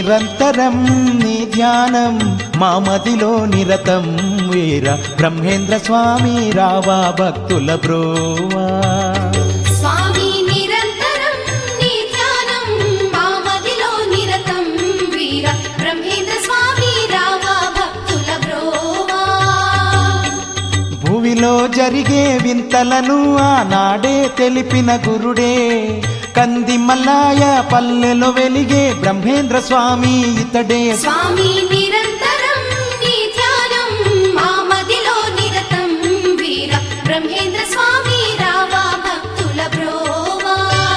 నిరంతరం నీ ధ్యానం మా మదిలో నిరతం వీర బ్రహ్మేంద్ర స్వామి రావా భక్తుల బ్రోవా స్వామి నిరంతరం నీ ధ్యానం మా మదిలో నిరతం వీర బ్రహ్మేంద్ర స్వామి రావా భక్తుల బ్రోవా భూమిలో జరిగే వింతలను ఆనాడే తెలిపిన గురుడే కంది మల్లాయ పల్లెలో వెలిగే బ్రహ్మేంద్ర స్వామి ఇతడే స్వామి నిరంతరం నీ ధ్యానం మా మదిలో నిరతం వీర బ్రహ్మేంద్ర స్వామి రావా భక్తుల బ్రోవా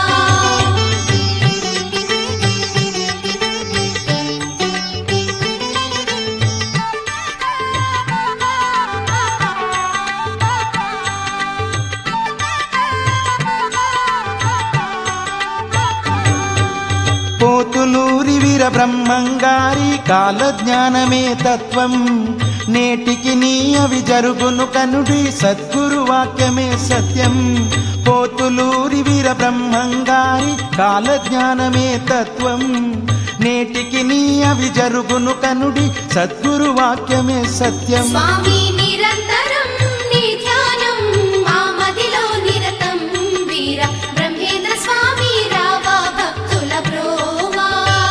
పోతులూరి వీర బ్రహ్మంగారి కాల జ్ఞానమే తత్వం నేటికి నీ అవి జరుగును కనుడి సద్గురు వాక్యమే సత్యం పోతులూరి వీర బ్రహ్మంగారి కాల జ్ఞానమే తత్వం నేటికి నీ అవి జరుగును కనుడి సద్గురు వాక్యమే సత్యం స్వామి నిరంతరం నీ ధ్యానం మా మదిలో నిరతం వీర బ్రహ్మేంద్ర స్వామి రావా భక్తుల బ్రోవా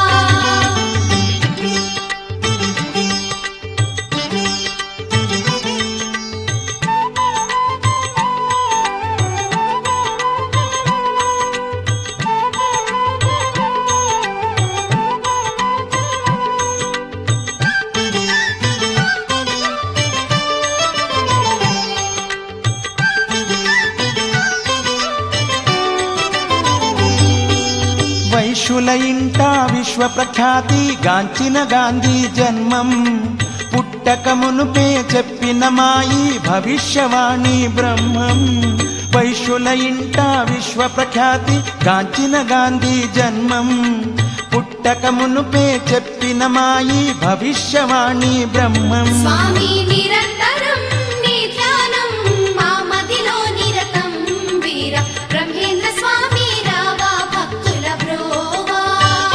వైశ్యుల ఇంట విశ్వ ప్రఖ్యాతి గాంచిన గాంధీ జన్మం పుట్టక మునుపే చెప్పిన మాయి భవిష్యవాణి బ్రహ్మం వైశ్యుల ఇంట విశ్వ ప్రఖ్యాతి గాంచిన గాంధీ జన్మం పుట్టక మునుపే చెప్పిన మాయి భవిష్యవాణి బ్రహ్మం స్వామి నిరంతరం నీ ధ్యానం మా మదిలో నిరతం వీర బ్రహ్మేంద్ర స్వామి రావా భక్తుల బ్రోవా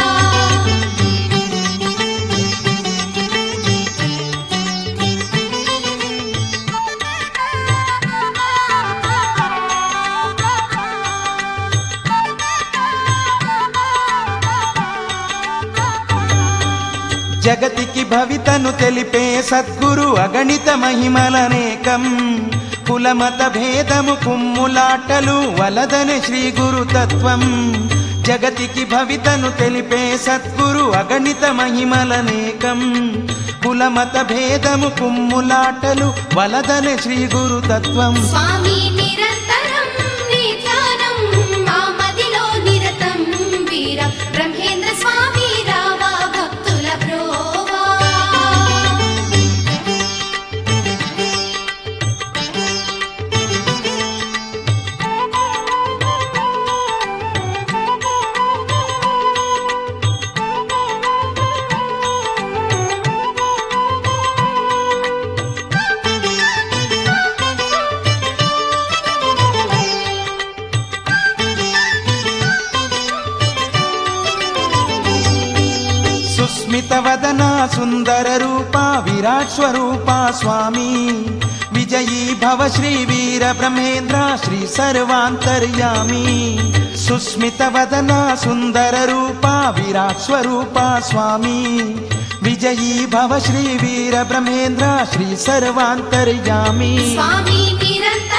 జగతికి భవితను తెలిపే సద్గురు అగణిత మహిమలనేకం కులమత భేదము కుమ్ములాటలు వలదని శ్రీ గురు తత్వం జగతికి భవితను తెలిపే సద్గురు అగణిత మహిమలనేకం కులమత భేదము కుమ్ములాటలు వలదని శ్రీ గురు తత్వం స్వామి నిరంతరం నీ ధ్యానం మా మదిలో నిరతం వీర బ్రహ్మేంద్ర స్వామి రావా భక్తుల బ్రోవా సుస్మిత వదన సుందర రూప విరాట్ స్వరూప స్వామి విజయీ భవ శ్రీ వీర బ్రహ్మేంద్ర శ్రీ సర్వాంతర్యామి సుస్మిత వదన సుందర రూప విరాట్ స్వరూప స్వామి విజయీ భవ శ్రీ వీర బ్రహ్మేంద్ర శ్రీ సర్వాంతర్యామి స్వామి నిరంతరం